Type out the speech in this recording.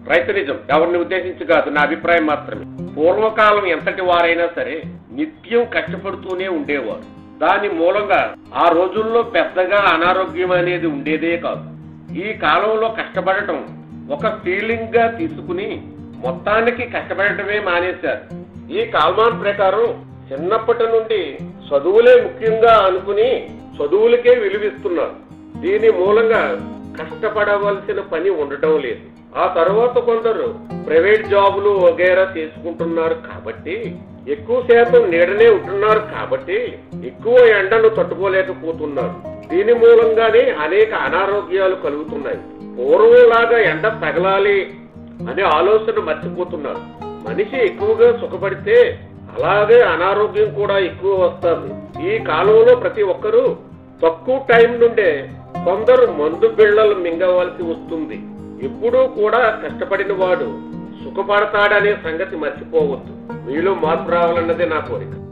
రైతనిజం ఎవరిని ఉద్దేశించి కాదు నా అభిప్రాయం మాత్రమే పూర్వకాలం ఎంతటి వారైనా సరే నిత్యం కష్టపడుతూనే ఉండేవారు దాని మూలంగా ఆ రోజుల్లో పెద్దగా అనారోగ్యం అనేది ఉండేదే కాదు ఈ కాలంలో కష్టపడటం ఒక ఫీలింగ్ గా తీసుకుని మొత్తానికి కష్టపడటమే మానేశారు ఈ కాల్మాన్ ప్రకారం చిన్నప్పటి నుండి చదువులే ముఖ్యంగా అనుకుని చదువులకే విలువిస్తున్నారు దీని మూలంగా కష్టపడవలసిన పని ఉండటం లేదు ఆ తర్వాత కొందరు ప్రైవేట్ జాబులు వగేరా చేసుకుంటున్నారు కాబట్టి ఎక్కువ శాతం నీడనే ఉంటున్నారు కాబట్టి ఎక్కువ ఎండను తట్టుకోలేకపోతున్నారు దీని మూలంగానే అనేక అనారోగ్యాలు కలుగుతున్నాయి పూర్వంలాగా ఎండ తగలాలి అనే ఆలోచన మర్చిపోతున్నారు మనిషి ఎక్కువగా సుఖపడితే అలాగే అనారోగ్యం కూడా ఎక్కువ వస్తుంది ఈ కాలంలో ప్రతి ఒక్కరూ తక్కువ టైం నుండే కొందరు మందు బిళ్ళలు మింగవలసి వస్తుంది ఎప్పుడూ కూడా కష్టపడిన వాడు సుఖపడతాడనే సంగతి మర్చిపోవద్దు మీలో మార్పు రావాలన్నదే నా కోరిక